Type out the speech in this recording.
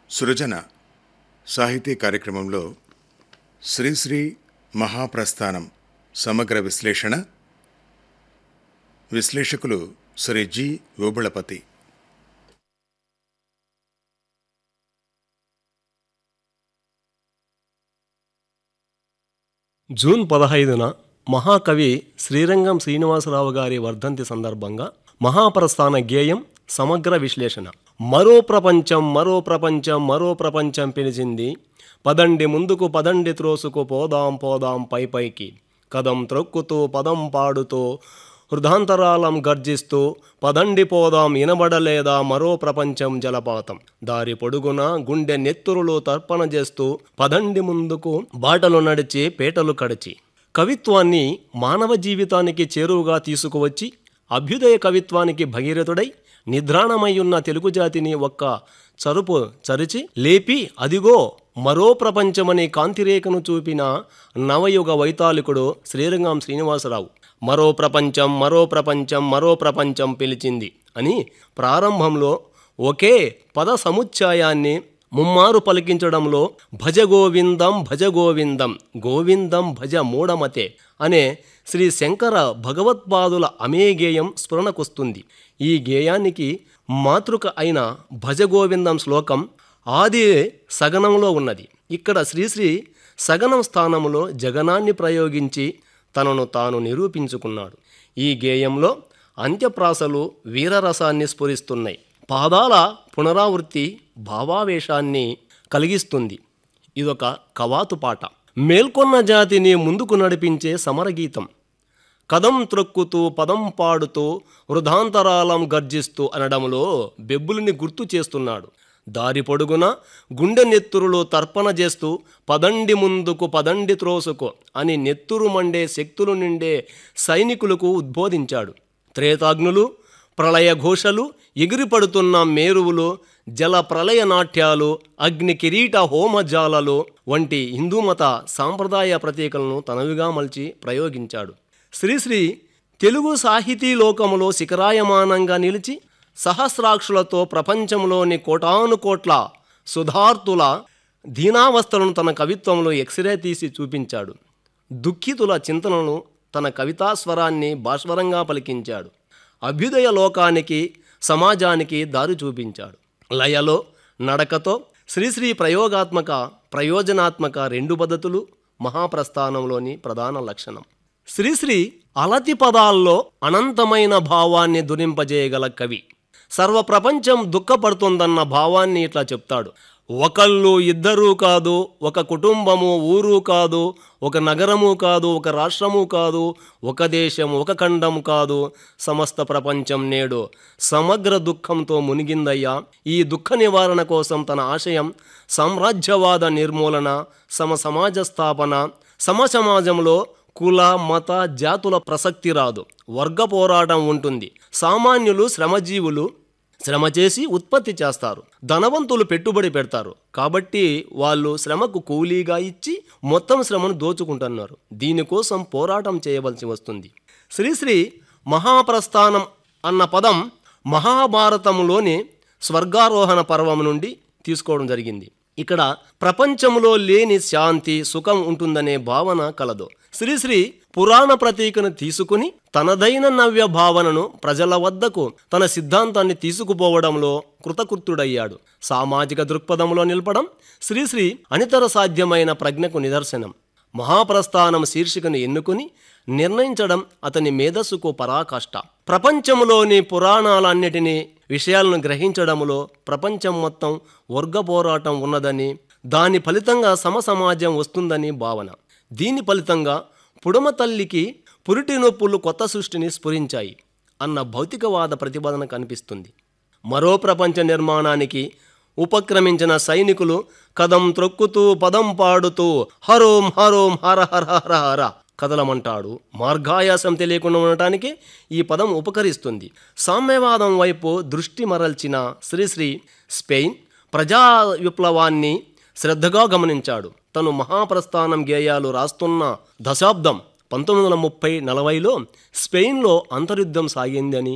సృజన సాహితీ కార్యక్రమంలో శ్రీశ్రీ మహాప్రస్థానం సమగ్ర విశ్లేషణ విశ్లేషకులు శ్రీ జి ఓబుళపతి జూన్ పదహైదున మహాకవి శ్రీరంగం శ్రీనివాసరావు గారి వర్ధంతి సందర్భంగా మహాప్రస్థాన గేయం సమగ్ర విశ్లేషణ మరో ప్రపంచం మరో ప్రపంచం మరో ప్రపంచం పిలిచింది పదండి ముందుకు పదండి త్రోసుకు పోదాం పోదాం పై పైకి కదం త్రొక్కుతూ పదం పాడుతూ హృదాంతరాలం గర్జిస్తూ పదండి పోదాం ఇనబడలేదా మరో ప్రపంచం జలపాతం దారి పొడుగున గుండె నెత్తురులు తర్పణ చేస్తూ పదండి ముందుకు బాటలు నడిచి పేటలు కడిచి కవిత్వాన్ని మానవ జీవితానికి చేరువుగా తీసుకువచ్చి అభ్యుదయ కవిత్వానికి భగీరథుడై నిద్రాణమయ్యున్న తెలుగు జాతిని ఒక్క చరుపు చరిచి లేపి అదిగో మరో ప్రపంచమని కాంతిరేఖను చూపిన నవయుగ వైతాళికుడు శ్రీరంగం శ్రీనివాసరావు మరో ప్రపంచం మరో ప్రపంచం మరో ప్రపంచం పిలిచింది అని ప్రారంభంలో ఒకే పద సముచ్ఛాయాన్ని ముమ్మారు పలికించడంలో భజ గోవిందం భజ గోవిందం గోవిందం భజ మూఢమతే అనే శ్రీ శంకర భగవత్పాదుల అమేగేయం స్ఫురణకొస్తుంది ఈ గేయానికి మాతృక అయిన భజ గోవిందం శ్లోకం ఆది సగనంలో ఉన్నది ఇక్కడ శ్రీశ్రీ సగనం స్థానంలో జగనాన్ని ప్రయోగించి తనను తాను నిరూపించుకున్నాడు ఈ గేయంలో అంత్యప్రాసలు వీరరసాన్ని స్ఫురిస్తున్నాయి పాదాల పునరావృత్తి భావావేశాన్ని కలిగిస్తుంది ఇదొక కవాతు పాట మేల్కొన్న జాతిని ముందుకు నడిపించే సమరగీతం కదం త్రొక్కుతూ పదం పాడుతూ వృధాంతరాలం గర్జిస్తూ అనడంలో బెబ్బులిని గుర్తు చేస్తున్నాడు దారి పొడుగున గుండె నెత్తురులో తర్పణ చేస్తూ పదండి ముందుకు పదండి త్రోసుకు అని నెత్తురు మండే శక్తులు నిండే సైనికులకు ఉద్బోధించాడు త్రేతాగ్నులు ప్రళయ ఘోషలు ఎగిరిపడుతున్న మేరువులు జల ప్రళయ నాట్యాలు అగ్ని కిరీట హోమజాలలు వంటి హిందూమత సాంప్రదాయ ప్రతీకలను తనవిగా మలిచి ప్రయోగించాడు శ్రీశ్రీ తెలుగు సాహితీ లోకములో శిఖరాయమానంగా నిలిచి సహస్రాక్షులతో ప్రపంచంలోని కోటాను కోట్ల సుధార్తుల దీనావస్థలను తన కవిత్వంలో ఎక్స్రే తీసి చూపించాడు దుఃఖితుల చింతనను తన కవితాస్వరాన్ని భాస్వరంగా పలికించాడు అభ్యుదయ లోకానికి సమాజానికి దారి చూపించాడు లయలో నడకతో శ్రీశ్రీ ప్రయోగాత్మక ప్రయోజనాత్మక రెండు పద్ధతులు మహాప్రస్థానంలోని ప్రధాన లక్షణం శ్రీశ్రీ అలతి పదాల్లో అనంతమైన భావాన్ని దురింపజేయగల కవి సర్వ ప్రపంచం దుఃఖపడుతుందన్న భావాన్ని ఇట్లా చెప్తాడు ఒకళ్ళు ఇద్దరూ కాదు ఒక కుటుంబము ఊరు కాదు ఒక నగరము కాదు ఒక రాష్ట్రము కాదు ఒక దేశం ఒక ఖండం కాదు సమస్త ప్రపంచం నేడు సమగ్ర దుఃఖంతో మునిగిందయ్యా ఈ దుఃఖ నివారణ కోసం తన ఆశయం సామ్రాజ్యవాద నిర్మూలన సమ సమాజ స్థాపన సమ సమాజంలో కుల మత జాతుల ప్రసక్తి రాదు వర్గ పోరాటం ఉంటుంది సామాన్యులు శ్రమజీవులు శ్రమ చేసి ఉత్పత్తి చేస్తారు ధనవంతులు పెట్టుబడి పెడతారు కాబట్టి వాళ్ళు శ్రమకు కూలీగా ఇచ్చి మొత్తం శ్రమను దోచుకుంటున్నారు దీనికోసం పోరాటం చేయవలసి వస్తుంది శ్రీశ్రీ మహాప్రస్థానం అన్న పదం మహాభారతంలోని స్వర్గారోహణ పర్వం నుండి తీసుకోవడం జరిగింది ఇక్కడ ప్రపంచంలో లేని శాంతి సుఖం ఉంటుందనే భావన కలదు శ్రీశ్రీ పురాణ ప్రతీకను తీసుకుని తనదైన నవ్య భావనను ప్రజల వద్దకు తన సిద్ధాంతాన్ని తీసుకుపోవడంలో కృతకృత్యుడయ్యాడు సామాజిక దృక్పథంలో నిలపడం శ్రీశ్రీ అనితర సాధ్యమైన ప్రజ్ఞకు నిదర్శనం మహాప్రస్థానం శీర్షికను ఎన్నుకుని నిర్ణయించడం అతని మేధస్సుకు పరాకాష్ట ప్రపంచంలోని పురాణాలన్నిటినీ విషయాలను గ్రహించడంలో ప్రపంచం మొత్తం వర్గ పోరాటం ఉన్నదని దాని ఫలితంగా సమసమాజం వస్తుందని భావన దీని ఫలితంగా పుడమ తల్లికి పురిటి నొప్పులు కొత్త సృష్టిని స్ఫురించాయి అన్న భౌతికవాద ప్రతిపాదన కనిపిస్తుంది మరో ప్రపంచ నిర్మాణానికి ఉపక్రమించిన సైనికులు కదం త్రొక్కుతూ పదం పాడుతూ హరోం హరోం హర హర హర హర కదలమంటాడు మార్గాయాసం తెలియకుండా ఉండటానికి ఈ పదం ఉపకరిస్తుంది సామ్యవాదం వైపు దృష్టి మరల్చిన శ్రీశ్రీ స్పెయిన్ ప్రజా విప్లవాన్ని శ్రద్ధగా గమనించాడు తను మహాప్రస్థానం గేయాలు రాస్తున్న దశాబ్దం పంతొమ్మిది వందల ముప్పై నలభైలో స్పెయిన్లో అంతర్యుద్ధం సాగిందని